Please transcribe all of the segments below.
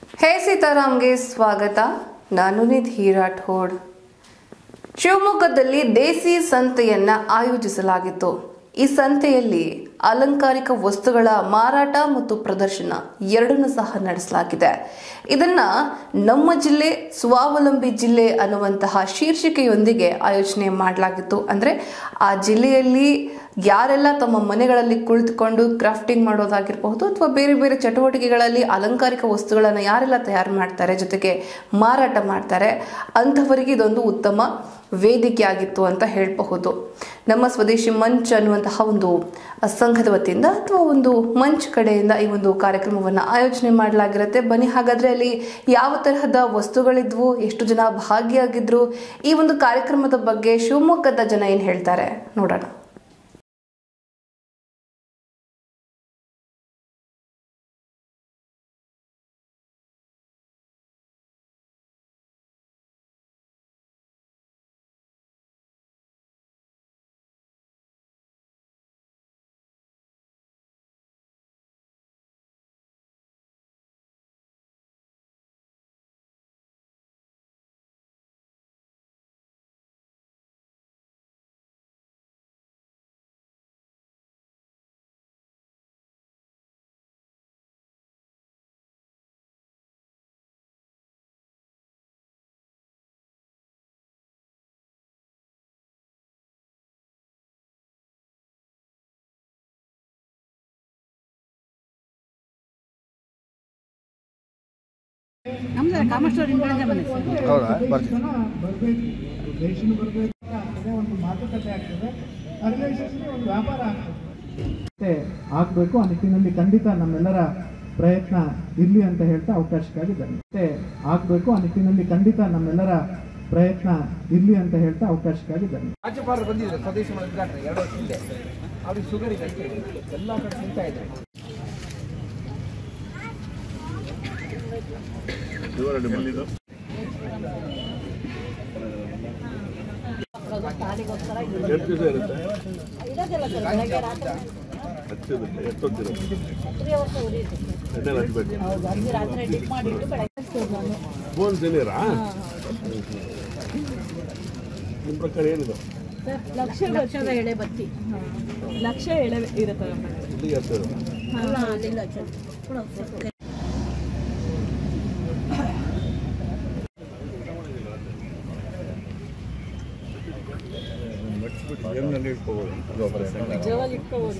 ಹೇ ಸೀತಾರಾಮ್ಗೆ ಸ್ವಾಗತ ನಾನು ನಿಧಿ ರಾಠೋಡ್ ಶಿವಮೊಗ್ಗದಲ್ಲಿ ದೇಸಿ ಸಂತೆಯನ್ನ ಆಯೋಜಿಸಲಾಗಿತ್ತು ಈ ಸಂತೆಯಲ್ಲಿ ಅಲಂಕಾರಿಕ ವಸ್ತುಗಳ ಮಾರಾಟ ಮತ್ತು ಪ್ರದರ್ಶನ ಎರಡನ್ನೂ ಸಹ ನಡೆಸಲಾಗಿದೆ ಇದನ್ನ ನಮ್ಮ ಜಿಲ್ಲೆ ಸ್ವಾವಲಂಬಿ ಜಿಲ್ಲೆ ಅನ್ನುವಂತಹ ಶೀರ್ಷಿಕೆಯೊಂದಿಗೆ ಆಯೋಜನೆ ಮಾಡಲಾಗಿತ್ತು ಅಂದ್ರೆ ಆ ಜಿಲ್ಲೆಯಲ್ಲಿ ಯಾರೆಲ್ಲ ತಮ್ಮ ಮನೆಗಳಲ್ಲಿ ಕುಳಿತುಕೊಂಡು ಕ್ರಾಫ್ಟಿಂಗ್ ಮಾಡೋದಾಗಿರಬಹುದು ಅಥವಾ ಬೇರೆ ಬೇರೆ ಚಟುವಟಿಕೆಗಳಲ್ಲಿ ಅಲಂಕಾರಿಕ ವಸ್ತುಗಳನ್ನು ಯಾರೆಲ್ಲ ತಯಾರು ಮಾಡ್ತಾರೆ ಜೊತೆಗೆ ಮಾರಾಟ ಮಾಡ್ತಾರೆ ಅಂಥವರಿಗೆ ಇದೊಂದು ಉತ್ತಮ ವೇದಿಕೆ ಆಗಿತ್ತು ಅಂತ ಹೇಳಬಹುದು ನಮ್ಮ ಸ್ವದೇಶಿ ಮಂಚ್ ಅನ್ನುವಂತಹ ಒಂದು ಸಂಘದ ವತಿಯಿಂದ ಅಥವಾ ಒಂದು ಮಂಚ್ ಕಡೆಯಿಂದ ಈ ಒಂದು ಕಾರ್ಯಕ್ರಮವನ್ನು ಆಯೋಜನೆ ಮಾಡಲಾಗಿರುತ್ತೆ ಬನ್ನಿ ಹಾಗಾದ್ರೆ ಅಲ್ಲಿ ಯಾವ ತರಹದ ವಸ್ತುಗಳಿದ್ವು ಎಷ್ಟು ಜನ ಭಾಗಿಯಾಗಿದ್ರು ಈ ಒಂದು ಕಾರ್ಯಕ್ರಮದ ಬಗ್ಗೆ ಶಿವಮೊಗ್ಗದ ಜನ ಏನು ಹೇಳ್ತಾರೆ ನೋಡೋಣ ನಮ್ದು ಕಾಮರ್ಸ್ ಸ್ಟೋರ್ ಹಿಂದ್ಗಡೆ ಬಂದಿದೆ ಸರ್ ಹೌದಾ ಬರ್ತೀನಿ ಬರಬೇಕು ದೇಶನು ಬರಬೇಕಾಗ್ತದೆ ಒಂದು ಮಾತುಕತೆ ಆಗ್ತದೆ ಆರ್ಗನೈಸೇಷನ್ ಒಂದು ವ್ಯಾಪಾರ ಆಗ್ತದೆ ಆಗಬೇಕು ಆ ನಿಟ್ಟಿನಲ್ಲಿ ಖಂಡಿತ ನಮ್ಮೆಲ್ಲರ ಪ್ರಯತ್ನ ಇರಲಿ ಅಂತ ಹೇಳ್ತಾ ಅವಕಾಶಕ್ಕಾಗಿ ಧನ್ಯವಾದ ಆಗಬೇಕು ಆ ನಿಟ್ಟಿನಲ್ಲಿ ಖಂಡಿತ ನಮ್ಮೆಲ್ಲರ ಪ್ರಯತ್ನ ಇರಲಿ ಅಂತ ಹೇಳ್ತಾ ಅವಕಾಶಕ್ಕಾಗಿ ಧನ್ಯವಾದ ರಾಜ್ಯಪಾಲರು ಬಂದಿದ್ರು ಸ್ವದೇಶಿ ಉದ್ಘಾಟನೆ ಎರಡು ವರ್ಷ ಹಿಂದೆ ಅವ್ರಿಗೆ ಶುಗರ್ ಇದೆ ಅಷ್ಟೇ ಎಲ್ಲ ಕಡೆ ತಿಂತಾ ಇದ್ದಾರೆ ಇರೋದಿಲ್ಲ ಸರ್ ಬೆಳಗ್ಗೆ ರಾತ್ರಿ ತ್ರೀ ಅವರ್ಸ್ ಉರಿಯುತ್ತೆ ಹೌದು ಅರ್ಧಿ ರಾತ್ರಿ ಟಿಪ್ ಮಾಡಿಟ್ಟು ಬೆಳಗ್ಗೆ ನಾನು ಫೋನ್ ತಿನ್ನೀರಾ ನಿಮ್ಮ ಪ್ರಕಾರ ಏನಿದೆ ಸರ್ ಲಕ್ಷ ಲಕ್ಷದ ಎಳೆ ಬತ್ತಿ ಲಕ್ಷ ಎಳೆ ಇರುತ್ತೆ ಇಲ್ಲಿಗೆ ಹತ್ತಿರ ಅಲ್ಲ ಅದಿಲ್ಲ ಸರ್ ಏನಲ್ಲಿ ಇಟ್ಕೋಬೋದು ಜವಲ್ ಇಟ್ಕೋಬೋದು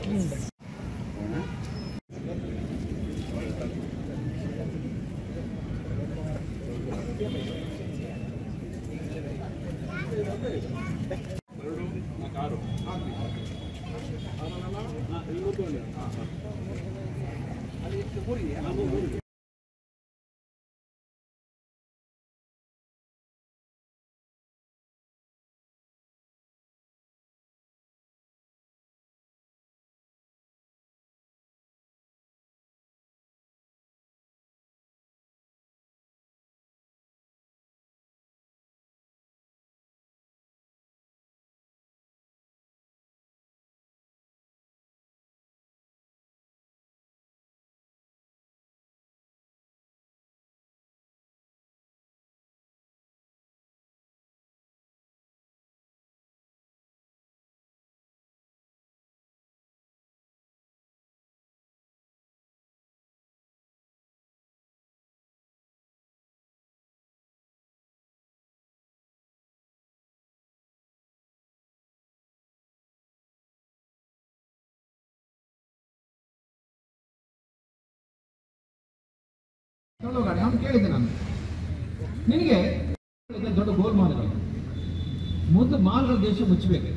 ಗಾಡಿ ಅವ್ನು ಕೇಳಿದ್ದೆ ನಾನು ನಿನಗೆ ದೊಡ್ಡ ಗೋಲ್ ಮಾಲ್ಗಳು ಮೊದಲು ಮಾಲ್ಗಳ ದೇಶ ಮುಚ್ಚಬೇಕು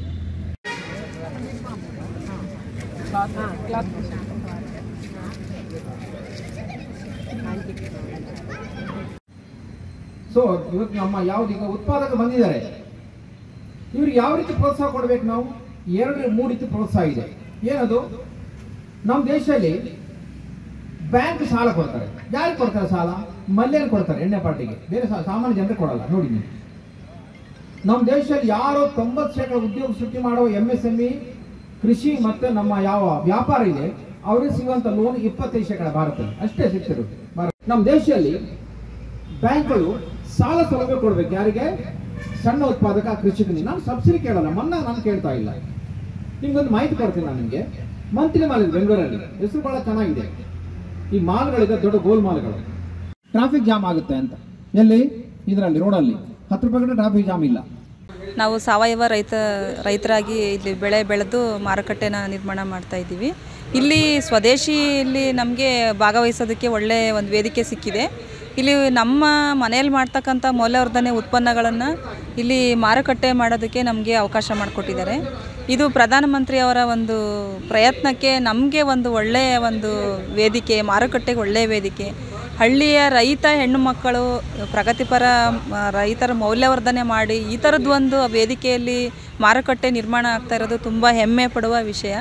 ಸೊ ಇವತ್ತು ನಮ್ಮ ಯಾವ್ದೀಗ ಉತ್ಪಾದಕ ಬಂದಿದ್ದಾರೆ ಇವ್ರಿಗೆ ಯಾವ ರೀತಿ ಪ್ರೋತ್ಸಾಹ ಕೊಡ್ಬೇಕು ನಾವು ಎರಡು ಮೂರು ರೀತಿ ಪ್ರೋತ್ಸಾಹ ಇದೆ ಏನದು ನಮ್ಮ ದೇಶದಲ್ಲಿ ಬ್ಯಾಂಕ್ ಸಾಲ ಕೊಡ್ತಾರೆ ಯಾರಿಗೆ ಕೊಡ್ತಾರೆ ಸಾಲ ಮಲ್ಯನ ಕೊಡ್ತಾರೆ ಎಣ್ಣೆ ಪಾರ್ಟಿಗೆ ಬೇರೆ ಸಾ- ಸಾಮಾನ್ಯ ಜನರಿಗೆ ಕೊಡಲ್ಲ ನೋಡಿ ನೀವು ನಮ್ಮ ದೇಶದಲ್ಲಿ ಯಾರು ತೊಂಬತ್ತು ಶೇಕಡ ಉದ್ಯೋಗ ಸೃಷ್ಟಿ ಮಾಡುವ ಎಂ ಎಸ್ ಎಂ ಇ ಕೃಷಿ ಮತ್ತೆ ನಮ್ಮ ಯಾವ ವ್ಯಾಪಾರ ಇದೆ ಅವ್ರಿಗೆ ಸಿಗುವಂತ ಲೋನ್ ಇಪ್ಪತ್ತೈದು ಶೇಕಡ ಭಾರತದಲ್ಲಿ ಅಷ್ಟೇ ಸಿಗ್ತಿರೋದು ಭಾರತ ನಮ್ಮ ದೇಶದಲ್ಲಿ ಬ್ಯಾಂಕ್ಗಳು ಸಾಲ ಸೌಲಭ್ಯ ಕೊಡ್ಬೇಕು ಯಾರಿಗೆ ಸಣ್ಣ ಉತ್ಪಾದಕ ಕೃಷಿಕನಿಗೆ ನಾನು ಸಬ್ಸಿಡಿ ಕೇಳಲ್ಲ ಮನ್ನಾ ನಾನು ಕೇಳ್ತಾ ಇಲ್ಲ ನಿಮ್ಗೊಂದು ಮಾಹಿತಿ ಕೊಡ್ತೀನಿ ನಾನು ನಿಮಗೆ ಮಂತ್ರಿ ಮಾಲ್ ಇದೆ ಬೆಂಗಳೂರಲ್ಲಿ ಹೆಸರು ಬಹಳ ಚೆನ್ನಾಗಿದೆ ಈ ಮಾಲ್ಗಳಿದೆ ದೊಡ್ಡ ಗೋಲ್ ಮಾಲ್ಗಳು ಟ್ರಾಫಿಕ್ ಜಾಮ್ ಆಗುತ್ತೆ ಅಂತ ಎಲ್ಲಿ ಇದರಲ್ಲಿ ರೋಡಲ್ಲಿ ಹತ್ತು ರೂಪಾಯಿ ಕಡೆ ಟ್ರಾಫಿಕ್ ಜಾಮ್ ಇಲ್ಲ ನಾವು ಸಾವಯವ ರೈತ ರೈತರಾಗಿ ಇಲ್ಲಿ ಬೆಳೆ ಬೆಳೆದು ಮಾರುಕಟ್ಟೆನ ನಿರ್ಮಾಣ ಮಾಡ್ತಾ ಇದ್ದೀವಿ ಇಲ್ಲಿ ಸ್ವದೇಶಿಯಲ್ಲಿ ನಮಗೆ ಭಾಗವಹಿಸೋದಕ್ಕೆ ಒಳ್ಳೆಯ ಒಂದು ವೇದಿಕೆ ಸಿಕ್ಕಿದೆ ಇಲ್ಲಿ ನಮ್ಮ ಮನೆಯಲ್ಲಿ ಮಾಡ್ತಕ್ಕಂಥ ಮೌಲ್ಯವರ್ಧನೆ ಉತ್ಪನ್ನಗಳನ್ನು ಇಲ್ಲಿ ಮಾರುಕಟ್ಟೆ ಮಾಡೋದಕ್ಕೆ ನಮಗೆ ಅವಕಾಶ ಮಾಡಿಕೊಟ್ಟಿದ್ದಾರೆ ಇದು ಪ್ರಧಾನಮಂತ್ರಿಯವರ ಒಂದು ಪ್ರಯತ್ನಕ್ಕೆ ನಮಗೆ ಒಂದು ಒಳ್ಳೆಯ ಒಂದು ವೇದಿಕೆ ಮಾರುಕಟ್ಟೆಗೆ ಒಳ್ಳೆಯ ವೇದಿಕೆ ಹಳ್ಳಿಯ ರೈತ ಹೆಣ್ಣು ಮಕ್ಕಳು ಪ್ರಗತಿಪರ ಮ, ರೈತರ ಮೌಲ್ಯವರ್ಧನೆ ಮಾಡಿ ಈ ಥರದ್ದು ಒಂದು ವೇದಿಕೆಯಲ್ಲಿ ಮಾರುಕಟ್ಟೆ ನಿರ್ಮಾಣ ಆಗ್ತಾ ಇರೋದು ತುಂಬ ಹೆಮ್ಮೆ ಪಡುವ ವಿಷಯ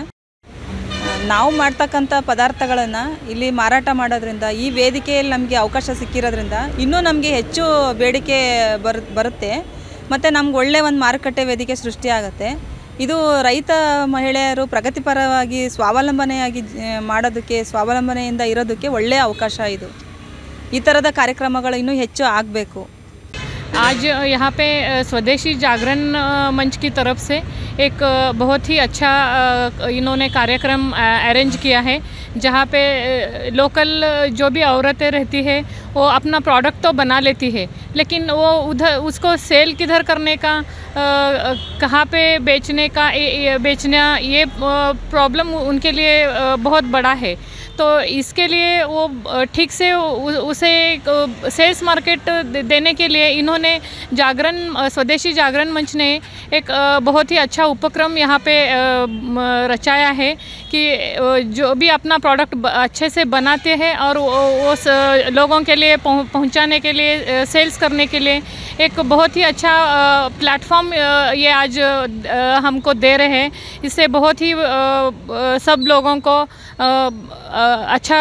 ನಾವು ಮಾಡ್ತಕ್ಕಂಥ ಪದಾರ್ಥಗಳನ್ನು ಇಲ್ಲಿ ಮಾರಾಟ ಮಾಡೋದ್ರಿಂದ ಈ ವೇದಿಕೆಯಲ್ಲಿ ನಮಗೆ ಅವಕಾಶ ಸಿಕ್ಕಿರೋದ್ರಿಂದ ಇನ್ನೂ ನಮಗೆ ಹೆಚ್ಚು ಬೇಡಿಕೆ ಬರು ಬರುತ್ತೆ ಮತ್ತು ನಮ್ಗೆ ಒಳ್ಳೆಯ ಒಂದು ಮಾರುಕಟ್ಟೆ ವೇದಿಕೆ ಸೃಷ್ಟಿಯಾಗುತ್ತೆ ಇದು ರೈತ ಮಹಿಳೆಯರು ಪ್ರಗತಿಪರವಾಗಿ ಸ್ವಾವಲಂಬನೆಯಾಗಿ ಜ- ಮಾಡೋದಕ್ಕೆ ಸ್ವಾವಲಂಬನೆಯಿಂದ ಇರೋದಕ್ಕೆ ಒಳ್ಳೆಯ ಅವಕಾಶ ಇದು ಈ ಥರದ ಕಾರ್ಯಕ್ರಮಗಳು ಇನ್ನೂ ಹೆಚ್ಚು ಆಗಬೇಕು आज यहाँ पे अ, स्वदेशी जागरण अ, मंच की तरफ से एक अ, बहुत ही अच्छा अ, इन्होंने कार्यक्रम अरेंज किया है जहाँ पे अ, लोकल जो भी औरतें रहती है वो अपना प्रोडक्ट तो बना लेती है लेकिन वो उधर उसको सेल किधर करने का अ, अ, कहाँ पे बेचने का ये- ये बेचना ये प्रॉब्लम उनके लिए अ, बहुत बड़ा है तो इसके लिए वो अ, ठीक से उ- उसे सेल्स मार्केट दे- देने के लिए इन्होंने जागरण अ, स्वदेशी जागरण मंच ने एक अ, बहुत ही अच्छा उपक्रम यहाँ पे अ, म, रचाया है कि अ, जो भी अपना प्रोडक्ट ब- अच्छे से बनाते हैं और वो वो स- लोगों के लिए पहुँ- पहुँचाने के लिए अ, सेल्स करने के लिए एक बहुत ही अच्छा प्लेटफॉर्म ये आज अ, हमको दे रहे हैं इससे बहुत ही अ, अ, सब लोगों को अ, अ, अच्छा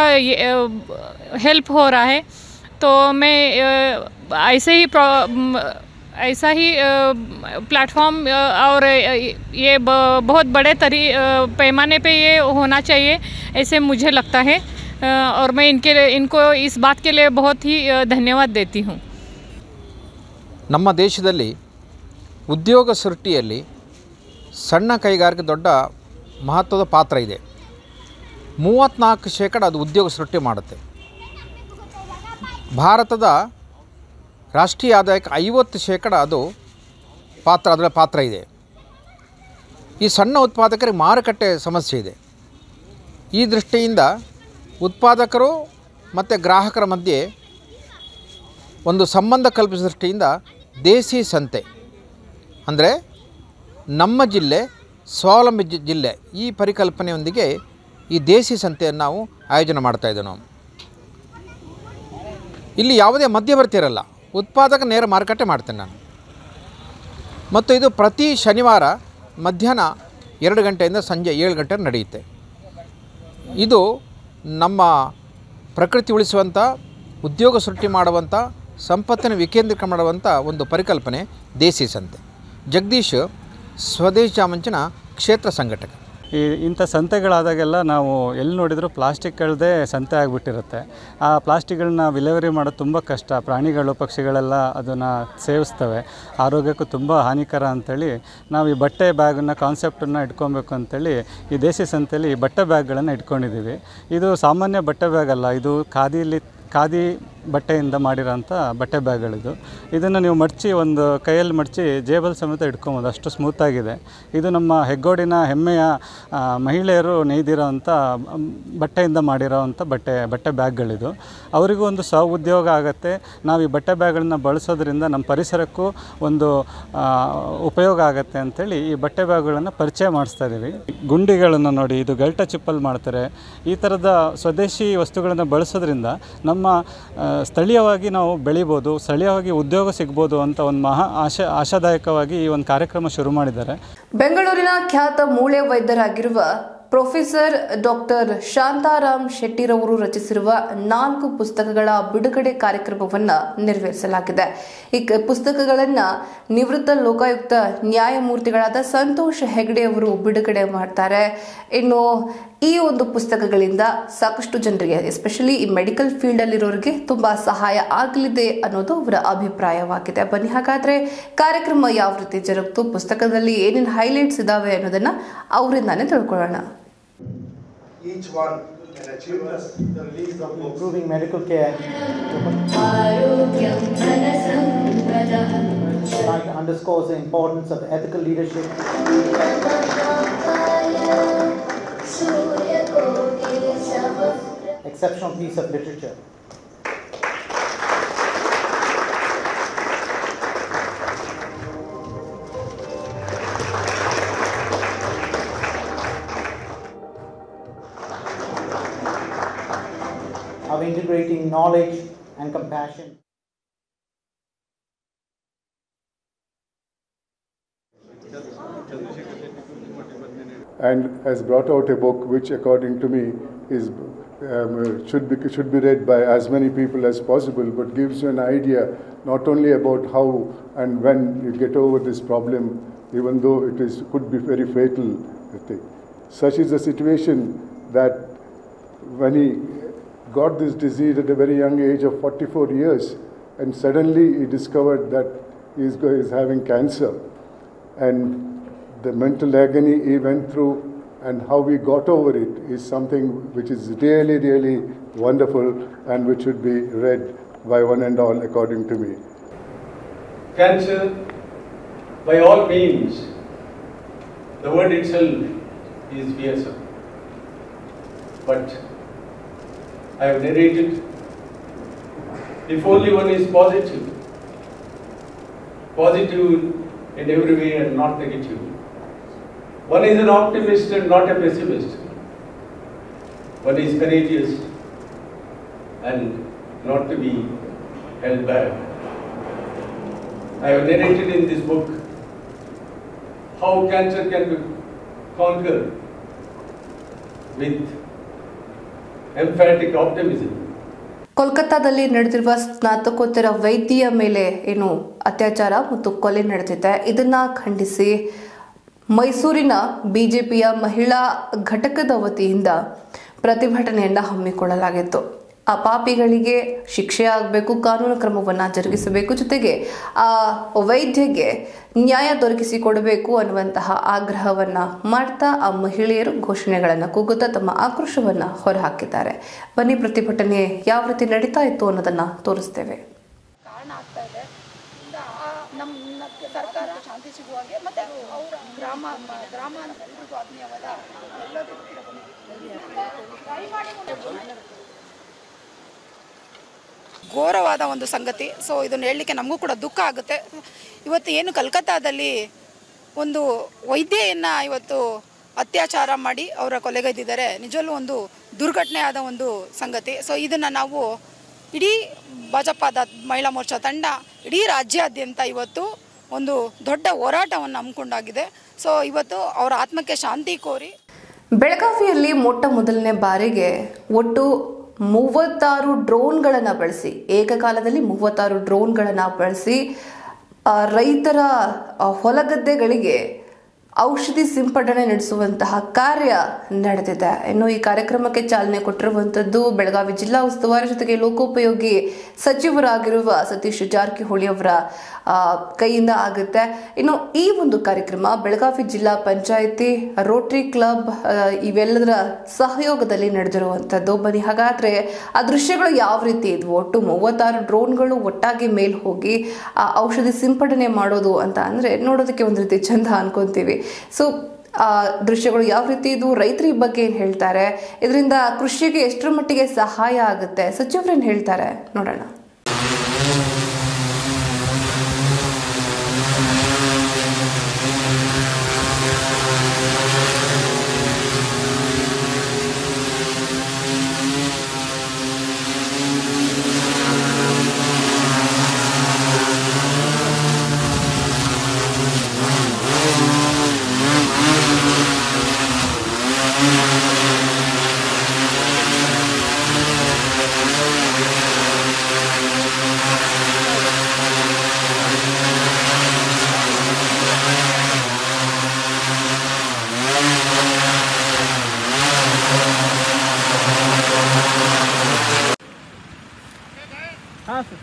हेल्प हो रहा है तो मैं अ, ऐसे ही प्रो- म, ऐसा ही प्लेटफॉर्म और अ, ये ब- बहुत बड़े तरी अ, पैमाने पे ये होना चाहिए ऐसे मुझे लगता है अ, और मैं इनके लिए इनको इस बात के लिए बहुत ही अ, धन्यवाद देती हूँ ನಮ್ಮ ದೇಶದಲ್ಲಿ ಉದ್ಯೋಗ ಸೃಷ್ಟಿಯಲ್ಲಿ ಸಣ್ಣ ಕೈಗಾರಿಕೆ ದೊಡ್ಡ ಮಹತ್ವದ ಪಾತ್ರ ಇದೆ ಮೂವತ್ತ್ನಾಲ್ಕು ಶೇಕಡ ಅದು ಉದ್ಯೋಗ ಸೃಷ್ಟಿ ಮಾಡುತ್ತೆ ಭಾರತದ ರಾಷ್ಟ್ರೀಯ ಆದಾಯಕ್ಕೆ ಐವತ್ತು ಶೇಕಡ ಅದು ಪಾತ್ರ ಅದರ ಪಾತ್ರ ಇದೆ ಈ ಸಣ್ಣ ಉತ್ಪಾದಕರಿಗೆ ಮಾರುಕಟ್ಟೆ ಸಮಸ್ಯೆ ಇದೆ ಈ ದೃಷ್ಟಿಯಿಂದ ಉತ್ಪಾದಕರು ಮತ್ತು ಗ್ರಾಹಕರ ಮಧ್ಯೆ ಒಂದು ಸಂಬಂಧ ಕಲ್ಪಿಸಿದ ದೃಷ್ಟಿಯಿಂದ ದೇಸಿ ಸಂತೆ ಅಂದರೆ ನಮ್ಮ ಜಿಲ್ಲೆ ಸ್ವಾವಲಂಬಿ ಜಿ- ಜಿಲ್ಲೆ ಈ ಪರಿಕಲ್ಪನೆಯೊಂದಿಗೆ ಈ ದೇಸಿ ಸಂತೆಯನ್ನು ನಾವು ಆಯೋಜನೆ ಮಾಡ್ತಾ ಇದ್ದೇವೆ ನಾವು ಇಲ್ಲಿ ಯಾವುದೇ ಮಧ್ಯವರ್ತಿ ಇರಲ್ಲ ಉತ್ಪಾದಕ ನೇರ ಮಾರುಕಟ್ಟೆ ಮಾಡ್ತೇನೆ ನಾನು ಮತ್ತು ಇದು ಪ್ರತಿ ಶನಿವಾರ ಮಧ್ಯಾಹ್ನ ಎರಡು ಗಂಟೆಯಿಂದ ಸಂಜೆ ಏಳು ಗಂಟೆ ನಡೆಯುತ್ತೆ ಇದು ನಮ್ಮ ಪ್ರಕೃತಿ ಉಳಿಸುವಂಥ ಉದ್ಯೋಗ ಸೃಷ್ಟಿ ಮಾಡುವಂಥ ಸಂಪತ್ತಿನ ವಿಕೇಂದ್ರೀಕರಣ ಮಾಡುವಂಥ ಒಂದು ಪರಿಕಲ್ಪನೆ ದೇಸಿ ಸಂತೆ ಜಗದೀಶ್ ಸ್ವದೇಶ್ ಜಾಮಂಚಿನ ಕ್ಷೇತ್ರ ಸಂಘಟಕ ಈ ಇಂಥ ಸಂತೆಗಳಾದಾಗೆಲ್ಲ ನಾವು ಎಲ್ಲಿ ನೋಡಿದರೂ ಪ್ಲಾಸ್ಟಿಕ್ಗಳದೇ ಸಂತೆ ಆಗಿಬಿಟ್ಟಿರುತ್ತೆ ಆ ಪ್ಲಾಸ್ಟಿಕ್ಗಳನ್ನ ವಿಲೇವರಿ ಮಾಡೋದು ತುಂಬ ಕಷ್ಟ ಪ್ರಾಣಿಗಳು ಪಕ್ಷಿಗಳೆಲ್ಲ ಅದನ್ನು ಸೇವಿಸ್ತವೆ ಆರೋಗ್ಯಕ್ಕೂ ತುಂಬ ಹಾನಿಕರ ಅಂಥೇಳಿ ನಾವು ಈ ಬಟ್ಟೆ ಬ್ಯಾಗನ್ನು ಕಾನ್ಸೆಪ್ಟನ್ನು ಇಟ್ಕೊಬೇಕು ಅಂತೇಳಿ ಈ ದೇಸಿ ಸಂತೆಯಲ್ಲಿ ಈ ಬಟ್ಟೆ ಬ್ಯಾಗ್ಗಳನ್ನು ಇಟ್ಕೊಂಡಿದ್ದೀವಿ ಇದು ಸಾಮಾನ್ಯ ಬಟ್ಟೆ ಬ್ಯಾಗ್ ಅಲ್ಲ ಇದು ಖಾದಿಲಿ ಖಾದಿ ಬಟ್ಟೆಯಿಂದ ಮಾಡಿರೋಂಥ ಬಟ್ಟೆ ಬ್ಯಾಗ್ಗಳಿದು ಇದನ್ನು ನೀವು ಮಡಚಿ ಒಂದು ಕೈಯಲ್ಲಿ ಮಡಚಿ ಜೇಬಲ್ ಸಮೇತ ಇಟ್ಕೊಬೋದು ಅಷ್ಟು ಸ್ಮೂತಾಗಿದೆ ಇದು ನಮ್ಮ ಹೆಗ್ಗೋಡಿನ ಹೆಮ್ಮೆಯ ಆ, ಮಹಿಳೆಯರು ನೇಯ್ದಿರೋವಂಥ ಮ್, ಬಟ್ಟೆಯಿಂದ ಮಾಡಿರೋವಂಥ ಬಟ್ಟೆ ಬಟ್ಟೆ ಬ್ಯಾಗ್ಗಳಿದು ಅವರಿಗೂ ಒಂದು ಸ್ವ ಉದ್ಯೋಗ ಆಗುತ್ತೆ ನಾವು ಈ ಬಟ್ಟೆ ಬ್ಯಾಗ್ಗಳನ್ನ ಬಳಸೋದ್ರಿಂದ ನಮ್ಮ ಪರಿಸರಕ್ಕೂ ಒಂದು ಆ, ಉಪಯೋಗ ಆಗುತ್ತೆ ಅಂಥೇಳಿ ಈ ಬಟ್ಟೆ ಬ್ಯಾಗ್ಗಳನ್ನು ಪರಿಚಯ ಮಾಡಿಸ್ತಾ ಇದ್ದೀವಿ ಗುಂಡಿಗಳನ್ನು ನೋಡಿ ಇದು ಗಲ್ಟ ಚಿಪ್ಪಲ್ಲಿ ಮಾಡ್ತಾರೆ ಈ ಥರದ ಸ್ವದೇಶಿ ವಸ್ತುಗಳನ್ನು ಬಳಸೋದ್ರಿಂದ ನಮ್ಮ ಆ, ಸ್ಥಳೀಯವಾಗಿ ನಾವು ಬೆಳಿಬೋದು ಸ್ಥಳೀಯವಾಗಿ ಉದ್ಯೋಗ ಸಿಗ್ಬೋದು ಅಂತ ಒಂದು ಮಹಾ ಆಶಾ ಆಶಾದಾಯಕವಾಗಿ ಈ ಒಂದು ಕಾರ್ಯಕ್ರಮ ಶುರು ಮಾಡಿದ್ದಾರೆ ಬೆಂಗಳೂರಿನ ಖ್ಯಾತ ಮೂಳೆ ವೈದ್ಯರಾಗಿರುವ ಪ್ರೊಫೆಸರ್ ಡಾಕ್ಟರ್ ಶಾಂತಾರಾಮ್ ಶೆಟ್ಟಿರವರು ರಚಿಸಿರುವ ನಾಲ್ಕು ಪುಸ್ತಕಗಳ ಬಿಡುಗಡೆ ಕಾರ್ಯಕ್ರಮವನ್ನ ನೆರವೇರಿಸಲಾಗಿದೆ ಈ ಕ- ಪುಸ್ತಕಗಳನ್ನ ನಿವೃತ್ತ ಲೋಕಾಯುಕ್ತ ನ್ಯಾಯಮೂರ್ತಿಗಳಾದ ಸಂತೋಷ್ ಹೆಗ್ಡೆ ಅವರು ಬಿಡುಗಡೆ ಮಾಡ್ತಾರೆ ಇನ್ನು ಈ ಒಂದು ಪುಸ್ತಕಗಳಿಂದ ಸಾಕಷ್ಟು ಜನರಿಗೆ ಎಸ್ಪೆಷಲಿ ಈ ಮೆಡಿಕಲ್ ಫೀಲ್ಡ್ ಅಲ್ಲಿರೋರಿಗೆ ತುಂಬಾ ಸಹಾಯ ಆಗಲಿದೆ ಅನ್ನೋದು ಅವರ ಅಭಿಪ್ರಾಯವಾಗಿದೆ ಬನ್ನಿ ಹಾಗಾದ್ರೆ ಕಾರ್ಯಕ್ರಮ ಯಾವ ರೀತಿ ಜರುಗ್ತು ಪುಸ್ತಕದಲ್ಲಿ ಏನೇನು ಹೈಲೈಟ್ಸ್ ಇದಾವೆ ಅನ್ನೋದನ್ನ ಅವರಿಂದಾನೇ ತಿಳ್ಕೊಳ್ಳೋಣ each one can achieve the release of books. improving medical care. Trying to underscore the importance of ethical leadership. Exceptional piece of literature. Of integrating knowledge and compassion. and has brought out a book which, according to me, is um, should be should be read by as many people as possible, but gives you an idea not only about how and when you get over this problem, even though it is could be very fatal. I think. Such is the situation that when he got this disease at a very young age of 44 years, and suddenly he discovered that he is, go- is having cancer, and the mental agony he went through and how we got over it is something which is really, really wonderful and which should be read by one and all, according to me. Cancer, by all means, the word itself is fearsome. But I have narrated, if only one is positive, positive in every way and not negative. One is an optimist and not a pessimist. One is courageous and not to be held back. I have narrated in this book how cancer can be conquered with emphatic optimism. ಕೋಲ್ಕತ್ತಾದಲ್ಲಿ ನಡೆದಿರುವ ಸ್ನಾತಕೋತ್ತರ ವೈದ್ಯೆಯ ಮೇಲೆ ಏನು ಅತ್ಯಾಚಾರ ಮತ್ತು ಕೊಲೆ ನಡೆದಿದೆ ಇದನ್ನ ಖಂಡಿಸಿ ಮೈಸೂರಿನ ಬಿಜೆಪಿಯ ಮಹಿಳಾ ಘಟಕದ ವತಿಯಿಂದ ಪ್ರತಿಭಟನೆಯನ್ನ ಹಮ್ಮಿಕೊಳ್ಳಲಾಗಿತ್ತು ಆ ಪಾಪಿಗಳಿಗೆ ಶಿಕ್ಷೆ ಆಗಬೇಕು ಕಾನೂನು ಕ್ರಮವನ್ನ ಜರುಗಿಸಬೇಕು ಜೊತೆಗೆ ಆ ವೈದ್ಯಗೆ ನ್ಯಾಯ ದೊರಕಿಸಿಕೊಡಬೇಕು ಅನ್ನುವಂತಹ ಆಗ್ರಹವನ್ನ ಮಾಡ್ತಾ ಆ ಮಹಿಳೆಯರು ಘೋಷಣೆಗಳನ್ನು ಕೂಗುತ್ತಾ ತಮ್ಮ ಆಕ್ರೋಶವನ್ನ ಹೊರಹಾಕಿದ್ದಾರೆ ಬನ್ನಿ ಪ್ರತಿಭಟನೆ ಯಾವ ರೀತಿ ನಡೀತಾ ಇತ್ತು ಅನ್ನೋದನ್ನ ತೋರಿಸ್ತೇವೆ ಕಾರಣ ಆಗ್ತಾ ಇದೆ ಇಂದ ಆ ನಮ್ಮ ಸರ್ಕಾರ ಶಾಂತಿ ಸಿಗುವಾಗೆ ಮತ್ತೆ ಅವರ ಗ್ರಾಮ ಗ್ರಾಮ ಅಂತ ಎಲ್ರಿಗೂ ಆತ್ಮೀಯವಾದ ಎಲ್ಲದಕ್ಕೂ ಘೋರವಾದ ಒಂದು ಸಂಗತಿ ಸೊ ಇದನ್ನು ಹೇಳಲಿಕ್ಕೆ ನಮಗೂ ಕೂಡ ದುಃಖ ಆಗುತ್ತೆ ಇವತ್ತು ಏನು ಕಲ್ಕತ್ತಾದಲ್ಲಿ ಒಂದು ವೈದ್ಯೆಯನ್ನು ಇವತ್ತು ಅತ್ಯಾಚಾರ ಮಾಡಿ ಅವರ ಕೊಲೆಗೈದಿದ್ದಾರೆ ನಿಜವಲ್ಲೂ ಒಂದು ದುರ್ಘಟನೆ ಆದ ಒಂದು ಸಂಗತಿ ಸೊ ಇದನ್ನು ನಾವು ಇಡೀ ಭಾಜಪದ ಮಹಿಳಾ ಮೋರ್ಚಾ ತಂಡ ಇಡೀ ರಾಜ್ಯಾದ್ಯಂತ ಇವತ್ತು ಒಂದು ದೊಡ್ಡ ಹೋರಾಟವನ್ನು ಹಮ್ಮಿಕೊಂಡಾಗಿದೆ ಸೊ ಇವತ್ತು ಅವರ ಆತ್ಮಕ್ಕೆ ಶಾಂತಿ ಕೋರಿ ಬೆಳಗಾವಿಯಲ್ಲಿ ಮೊಟ್ಟ ಮೊದಲನೇ ಬಾರಿಗೆ ಒಟ್ಟು ಮೂವತ್ತಾರು ಡ್ರೋನ್ಗಳನ್ನು ಬಳಸಿ ಏಕಕಾಲದಲ್ಲಿ ಮೂವತ್ತಾರು ಡ್ರೋನ್ಗಳನ್ನು ಬಳಸಿ ಆ, ರೈತರ ಆ, ಹೊಲಗದ್ದೆಗಳಿಗೆ ಔಷಧಿ ಸಿಂಪಡಣೆ ನಡೆಸುವಂತಹ ಕಾರ್ಯ ನಡೆದಿದೆ ಇನ್ನು ಈ ಕಾರ್ಯಕ್ರಮಕ್ಕೆ ಚಾಲನೆ ಕೊಟ್ಟಿರುವಂತದ್ದು ಬೆಳಗಾವಿ ಜಿಲ್ಲಾ ಉಸ್ತುವಾರಿ ಜೊತೆಗೆ ಲೋಕೋಪಯೋಗಿ ಸಚಿವರಾಗಿರುವ ಸತೀಶ್ ಜಾರಕಿಹೊಳಿ ಅವರ ಆ, ಕೈಯಿಂದ ಆಗುತ್ತೆ ಇನ್ನು ಈ ಒಂದು ಕಾರ್ಯಕ್ರಮ ಬೆಳಗಾವಿ ಜಿಲ್ಲಾ ಪಂಚಾಯಿತಿ ರೋಟರಿ ಕ್ಲಬ್ ಆ, ಇವೆಲ್ಲದರ ಸಹಯೋಗದಲ್ಲಿ ನಡೆದಿರುವಂಥದ್ದು ಬನ್ನಿ ಹಾಗಾದ್ರೆ ಆ ದೃಶ್ಯಗಳು ಯಾವ ರೀತಿ ಇದ್ವು ಒಟ್ಟು ಮೂವತ್ತಾರು ಡ್ರೋನ್ಗಳು ಒಟ್ಟಾಗಿ ಮೇಲ್ ಹೋಗಿ ಆ ಔಷಧಿ ಸಿಂಪಡಣೆ ಮಾಡೋದು ಅಂತ ಅಂದ್ರೆ ನೋಡೋದಕ್ಕೆ ಒಂದು ರೀತಿ ಚಂದ ಅನ್ಕೊಂತೀವಿ ಸೊ ಆ ದೃಶ್ಯಗಳು ಯಾವ ರೀತಿ ಇದು ರೈತರ ಈ ಬಗ್ಗೆ ಏನ್ ಹೇಳ್ತಾರೆ ಇದರಿಂದ ಕೃಷಿಗೆ ಎಷ್ಟರ ಮಟ್ಟಿಗೆ ಸಹಾಯ ಆಗುತ್ತೆ ಸಚಿವರೇನ್ ಹೇಳ್ತಾರೆ ನೋಡೋಣ Thank you. ಹಾಂ ಸರ್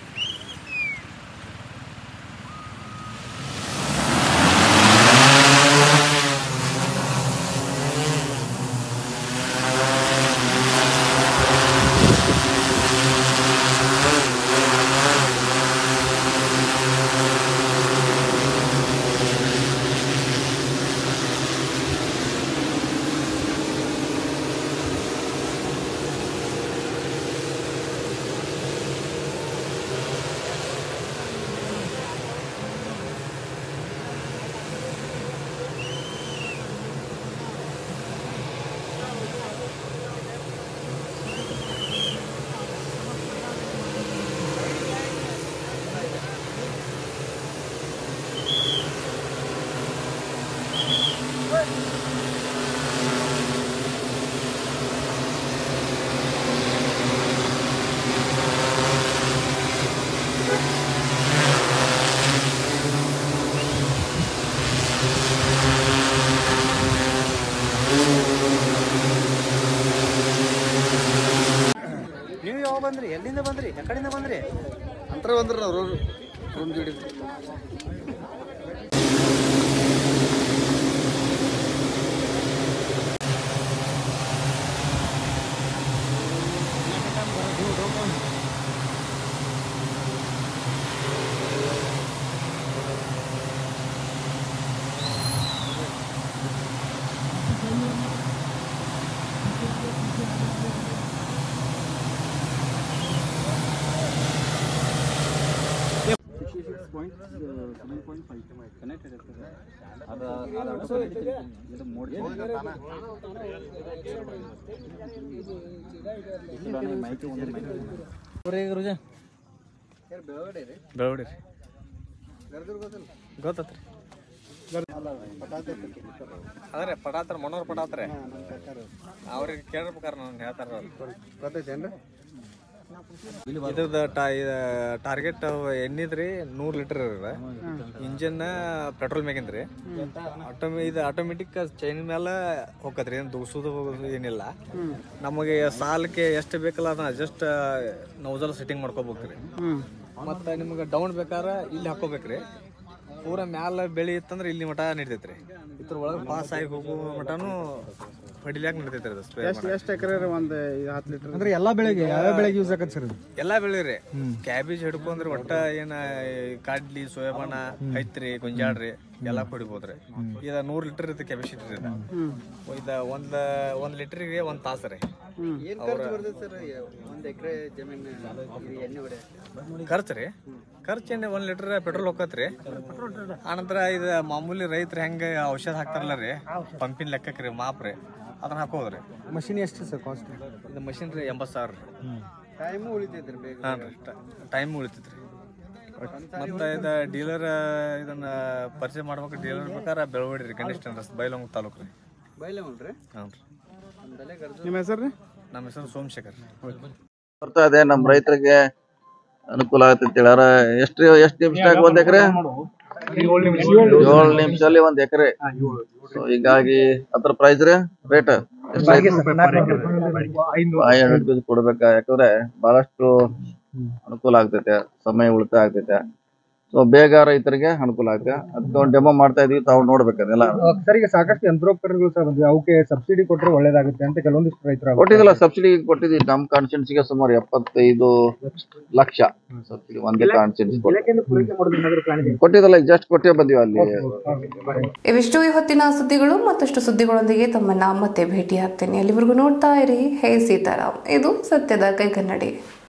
ನೀವು ಯಾವಾಗ ಬಂದ್ರಿ ಎಲ್ಲಿಂದ ಬಂದ್ರಿ ಎಕಡಿಂದ ಬಂದ್ರಿ ಅಂತರ ಬಂದ್ರಿ ನಾವು ರೂಮ್ ರೂಮ್ ಜೋಡಿ ಬೆಳವಡಿ ಗೊತ್ತತ್ರಿ ಅದ್ರಿ ಪಟಾತ್ರ ಮನೋರ್ ಪಟಾತ್ರೆ ಅವ್ರಿಗೆ ಕೇಳಿರ್ಬೇಕಾರ ನಾನು ಹೇಳ್ತಾರ ಗೊತ್ತೈತೇನ್ರಿ ಇದ್ರದ್ದು ಟಾರ್ಗೆಟ್ ಎಣ್ಣಿದ್ರಿ ನೂರ್ ಲೀಟರ್ ಇರ ಇಂಜನ್ ಪೆಟ್ರೋಲ್ ಮ್ಯಾಗಿಂದ್ರಿ ಆಟೋಮಿ ಇದು ಆಟೋಮೆಟಿಕ್ ಚೈನ್ ಮೇಲೆ ಹೋಗತ್ರಿ ಏನು ದುಗ್ಸೋದು ಹೋಗೋದು ಏನಿಲ್ಲ ನಮಗೆ ಸಾಲಕ್ಕೆ ಎಷ್ಟು ಬೇಕಲ್ಲ ಅದನ್ನ ಜಸ್ಟ್ ನೌಜಲ್ ಸೆಟ್ಟಿಂಗ್ ಮಾಡ್ಕೋಬೇಕ್ರಿ ಮತ್ತೆ ನಿಮ್ಗೆ ಡೌನ್ ಬೇಕಾರ ಇಲ್ಲಿ ಹಾಕೋಬೇಕ್ರಿ ಪೂರ ಮ್ಯಾಲ ಬೆಳಿ ಇತ್ತಂದ್ರೆ ಇಲ್ಲಿ ಮಟ ನಡಿತೈತ್ರಿ ಇದ್ರ ಒಳಗೆ ಪಾಸ್ ಆಗಿ ಹೋಗೋ ಮಟನು ಹೊಡಿಲಾಕ ನಡಿತೈತ್ರಿ ಅದು ಸ್ಪ್ರೇ ಎಷ್ಟು ಎಷ್ಟು ಎಕರೆ ಒಂದು ಹತ್ತು ಲೀಟರ್ ಅಂದ್ರೆ ಎಲ್ಲಾ ಬೆಳೆಗೆ ಯಾವ ಬೆಳೆಗೆ ಯೂಸ್ ಆಗತ್ತೆ ಸರ್ ಇದು ಎಲ್ಲಾ ಬೆಳಿರಿ ಕ್ಯಾಬೇಜ್ ಹಿಡ್ಕೊಂಡ್ರಿ ಒಟ್ಟ ಏನ ಈ ಕಡ್ಲಿ ಸೋಯಾಬಾನ ಐತ್ರಿ ಗೊಂಜಾಳ್ರಿ ಎಲ್ಲಾ ಕುಡಿಬೋದ್ರಿ ಇದ ನೂರ್ ಲೀಟರ್ ಇರುತ್ತೆ ಕೆಪಾಸಿಟಿ ಇದ ಇದ ಒಂದ್ ಒಂದ್ ಲೀಟರ್ಗೆ ಒಂದ್ ತಾಸ ರೀ ಏನು ಖರ್ಚು ಬರ್ತೈತೆ ಸರ್ ಒಂದು ಎಕರೆ ಜಮೀನು ಇದು ಎಣ್ಣೆ ಹೊಡೆ ಖರ್ಚು ರೀ ಖರ್ಚು ಏನ್ ಒಂದ್ ಲೀಟರ್ ಪೆಟ್ರೋಲ್ ಹೋಗತ್ರಿ ಆನಂತರ ಇದು ಮಾಮೂಲಿ ರೈತರು ಹೆಂಗ ಔಷಧ ಹಾಕ್ತಾರಲ್ಲ ರೀ ಪಂಪಿನ ಲೆಕ್ಕಕ್ಕೆ ರೀ ಮಾಪ್ ರೀ ಅದನ್ನ ಹಾಕೋದ್ರಿ ಮಷಿನ್ ಎಷ್ಟು ಸರ್ ಕಾಸ್ಟ್ ಇದು ಮಷಿನ್ ರೀ ಎಂಬತ್ತು ಸಾವಿರ ರೀ ಟೈಮು ಉಳಿತೈತ್ರಿ ಬೇಗ ಹಾಂ ರೀ ಟೈಮ್ ಉಳಿತೈತ್ರಿ ಮತ್ತೆ ಇದು ಡೀಲರ್ ಇದನ್ನ ಪರ್ಚೇಸ್ ಮಾಡ್ಬೇಕು ಡೀಲರ್ ಬೇಕಾದ್ರೆ ಬೆಳವಡಿ ರೀ ಕಂಡೀಷನ್ ರಸ್ತೆ ಬೈಲೊಂಗ್ ತಾಲೂಕು ರೀ ಬೈಲಮಲ್ರಿ ಹಾಂ ರೀ ನಮ್ದಲ್ಲೇ ಗರ್ಜು ನಿಮ್ಮ ಹೆಸರು ರೀ ನಮ್ಮ ಹೆಸರು ಸೋಮಶೇಖರ್ ಬರ್ತಾ ಇದೆ ನಮ್ಮ ರೈತರಿಗೆ ಅನುಕೂಲ ಆಗತ್ತೆ ಹೇಳ್ಯಾರ ಎಷ್ಟು ಎಷ್ಟು ನಿಮಿಷದಾಗ ಒಂದ್ ಎಕರೆ ಏಳು ನಿಮಿಷದಲ್ಲಿ ಒಂದ್ ಎಕರೆ ಸೊ ಹೀಗಾಗಿ ಅದ್ರ ಪ್ರೈಸ್ ರೀ ರೇಟ್ ಫೈವ್ ಹಂಡ್ರೆಡ್ ರುಪೀಸ್ ಕೊಡ್ಬೇಕಾ ಯಾಕಂದ್ರೆ ಬಹಳಷ್ಟು ಅನುಕೂಲ ಆಗ್ತೈತೆ ಸಮಯ ಉಳಿತಾಯ ಆಗ್ತೈತೆ ಸೊ ಬೇಗ ರೈತರಿಗೆ ಅನುಕೂಲ ಆಗುತ್ತೆ ಅದಕ್ಕೆ ಒಂದು ಡೆಮೋ ಮಾಡ್ತಾ ಇದೀವಿ ತಾವು ನೋಡ್ಬೇಕದೆಲ್ಲ ಸರ್ ಈಗ ಸಾಕಷ್ಟು ಯಂತ್ರೋಪಕರಣಗಳು ಸರ್ ಬಂದಿವೆ ಅವಕ್ಕೆ ಸಬ್ಸಿಡಿ ಕೊಟ್ಟರೆ ಒಳ್ಳೇದಾಗುತ್ತೆ ಅಂತ ಕೆಲವೊಂದಿಷ್ಟು ರೈತರು ಕೊಟ್ಟಿದ್ದಿಲ್ಲ ಸಬ್ಸಿಡಿ ಕೊಟ್ಟಿದ್ವಿ ನಮ್ಮ ಕಾನ್ಸ್ಟಿಟ್ಯೂನ್ಸಿಗೆ ಸುಮಾರು ಎಪ್ಪತ್ತೈದು ಲಕ್ಷ ಸಬ್ಸಿಡಿ ಒಂದೇ ಕಾನ್ಸ್ಟಿಟ್ಯೂನ್ಸಿ ಇಲಾಖೆಯಿಂದ ಪೂರೈಕೆ ಮಾಡೋದು ಏನಾದ್ರು ಪ್ಲಾನ್ ಇದೆ ಕೊಟ್ಟಿದ್ದಲ್ಲ ಜಸ್ಟ್ ಕೊಟ್ಟೇ ಬಂದಿವಿ ಅಲ್ಲಿ ಇವಿಷ್ಟು ಇವತ್ತಿನ ಸುದ್ದಿಗಳು ಮತ್ತಷ್ಟು ಸುದ್ದಿಗಳೊಂದಿಗೆ ತಮ್ಮನ್ನ ಮತ್ತೆ ಭೇಟಿ ಆಗ್ತೇನೆ ಅಲ್ಲಿವರೆಗೂ ನೋಡ್ತಾ ಇರಿ ಹೇ ಸೀತಾರಾಮ್ ಇದು ಸತ್ಯದ ಕೈಗನ್ನಡಿ